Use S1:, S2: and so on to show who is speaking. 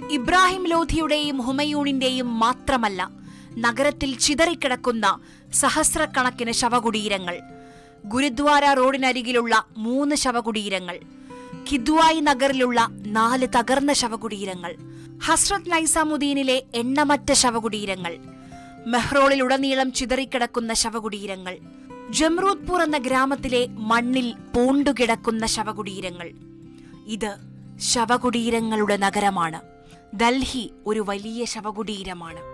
S1: ഇബ്രാഹിം ലോധിയുടെയും ഹുമയൂണിന്റെയും മാത്രമല്ല നഗരത്തിൽ ചിതറിക്കിടക്കുന്ന സഹസ്രക്കണക്കിന് ശവകുടീരങ്ങൾ ഗുരുദ്വാര റോഡിനരികിലുള്ള മൂന്ന് ശവകുടീരങ്ങൾ ഖിദ്വായി നഗറിലുള്ള നാല് തകർന്ന ശവകുടീരങ്ങൾ ഹസ്രത് നൈസാമുദ്ദീനിലെ എണ്ണമറ്റ ശവകുടീരങ്ങൾ മെഹ്റോളിലുടനീളം ചിതറിക്കിടക്കുന്ന ശവകുടീരങ്ങൾ ജംറൂദ്പൂർ എന്ന ഗ്രാമത്തിലെ മണ്ണിൽ പൂണ്ടുകിടക്കുന്ന ശവകുടീരങ്ങൾ ഇത് ശവകുടീരങ്ങളുടെ നഗരമാണ് ഡൽഹി ഒരു വലിയ ശവകുടീരമാണ്